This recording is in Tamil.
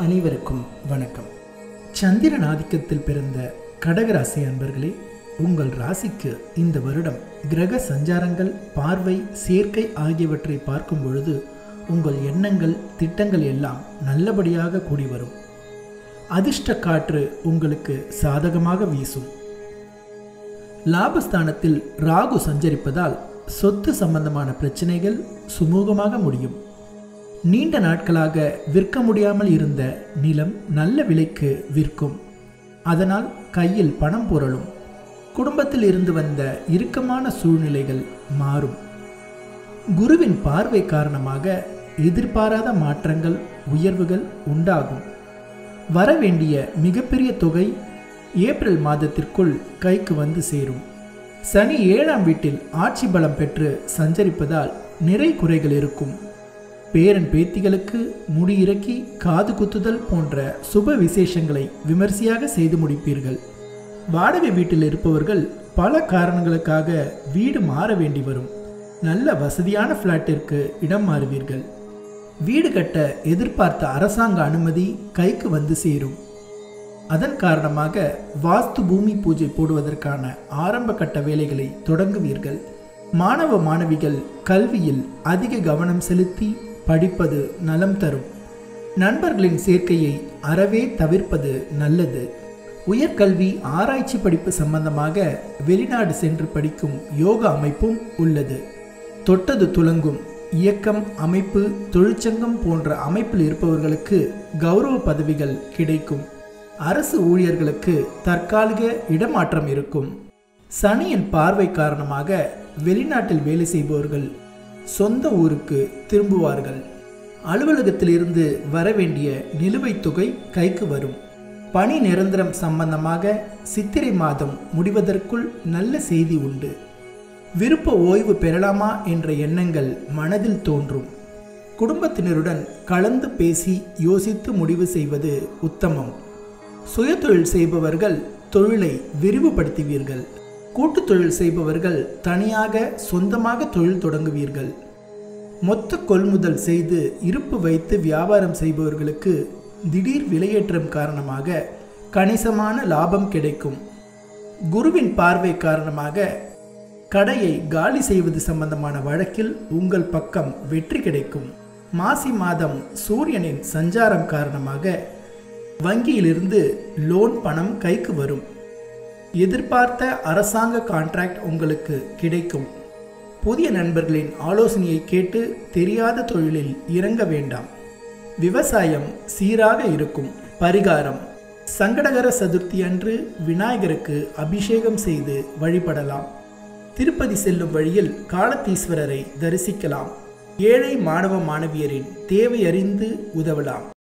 அனைவருக்கும் வணக்கம் சந்திரன் ஆதிக்கத்தில் பிறந்த கடகராசி அன்பர்களே உங்கள் ராசிக்கு இந்த வருடம் கிரக சஞ்சாரங்கள் பார்வை சேர்க்கை ஆகியவற்றை பார்க்கும் பொழுது உங்கள் எண்ணங்கள் திட்டங்கள் எல்லாம் நல்லபடியாக கூடி வரும் அதிர்ஷ்ட காற்று உங்களுக்கு சாதகமாக வீசும் லாபஸ்தானத்தில் ராகு சஞ்சரிப்பதால் சொத்து சம்பந்தமான பிரச்சனைகள் சுமூகமாக முடியும் நீண்ட நாட்களாக விற்க முடியாமல் இருந்த நிலம் நல்ல விலைக்கு விற்கும் அதனால் கையில் பணம் புரளும் குடும்பத்தில் இருந்து வந்த இறுக்கமான சூழ்நிலைகள் மாறும் குருவின் பார்வை காரணமாக எதிர்பாராத மாற்றங்கள் உயர்வுகள் உண்டாகும் வரவேண்டிய மிகப்பெரிய தொகை ஏப்ரல் மாதத்திற்குள் கைக்கு வந்து சேரும் சனி ஏழாம் வீட்டில் ஆட்சி பலம் பெற்று சஞ்சரிப்பதால் நிறை குறைகள் இருக்கும் பேரன் பேத்திகளுக்கு முடி இறக்கி காது குத்துதல் போன்ற சுப விசேஷங்களை விமர்சையாக செய்து முடிப்பீர்கள் வாடகை வீட்டில் இருப்பவர்கள் பல காரணங்களுக்காக வீடு மாற வேண்டி வரும் நல்ல வசதியான ஃப்ளாட்டிற்கு இடம் மாறுவீர்கள் வீடு கட்ட எதிர்பார்த்த அரசாங்க அனுமதி கைக்கு வந்து சேரும் அதன் காரணமாக வாஸ்து பூமி பூஜை போடுவதற்கான ஆரம்ப கட்ட வேலைகளை தொடங்குவீர்கள் மாணவ மாணவிகள் கல்வியில் அதிக கவனம் செலுத்தி படிப்பது நலம் தரும் நண்பர்களின் சேர்க்கையை அறவே தவிர்ப்பது நல்லது உயர்கல்வி ஆராய்ச்சி படிப்பு சம்பந்தமாக வெளிநாடு சென்று படிக்கும் யோகா அமைப்பும் உள்ளது தொட்டது துலங்கும் இயக்கம் அமைப்பு தொழிற்சங்கம் போன்ற அமைப்பில் இருப்பவர்களுக்கு கௌரவ பதவிகள் கிடைக்கும் அரசு ஊழியர்களுக்கு தற்காலிக இடமாற்றம் இருக்கும் சனியின் பார்வை காரணமாக வெளிநாட்டில் வேலை செய்பவர்கள் சொந்த ஊருக்கு திரும்புவார்கள் அலுவலகத்தில் இருந்து வரவேண்டிய நிலுவைத் தொகை கைக்கு வரும் பணி நிரந்தரம் சம்பந்தமாக சித்திரை மாதம் முடிவதற்குள் நல்ல செய்தி உண்டு விருப்ப ஓய்வு பெறலாமா என்ற எண்ணங்கள் மனதில் தோன்றும் குடும்பத்தினருடன் கலந்து பேசி யோசித்து முடிவு செய்வது உத்தமம் சுயதொழில் செய்பவர்கள் தொழிலை விரிவுபடுத்துவீர்கள் கூட்டுத் தொழில் செய்பவர்கள் தனியாக சொந்தமாக தொழில் தொடங்குவீர்கள் மொத்த கொள்முதல் செய்து இருப்பு வைத்து வியாபாரம் செய்பவர்களுக்கு திடீர் விலையேற்றம் காரணமாக கணிசமான லாபம் கிடைக்கும் குருவின் பார்வை காரணமாக கடையை காலி செய்வது சம்பந்தமான வழக்கில் உங்கள் பக்கம் வெற்றி கிடைக்கும் மாசி மாதம் சூரியனின் சஞ்சாரம் காரணமாக வங்கியிலிருந்து லோன் பணம் கைக்கு வரும் எதிர்பார்த்த அரசாங்க கான்ட்ராக்ட் உங்களுக்கு கிடைக்கும் புதிய நண்பர்களின் ஆலோசனையை கேட்டு தெரியாத தொழிலில் இறங்க வேண்டாம் விவசாயம் சீராக இருக்கும் பரிகாரம் சங்கடகர சதுர்த்தி அன்று விநாயகருக்கு அபிஷேகம் செய்து வழிபடலாம் திருப்பதி செல்லும் வழியில் காலத்தீஸ்வரரை தரிசிக்கலாம் ஏழை மாணவ மாணவியரின் தேவை அறிந்து உதவலாம்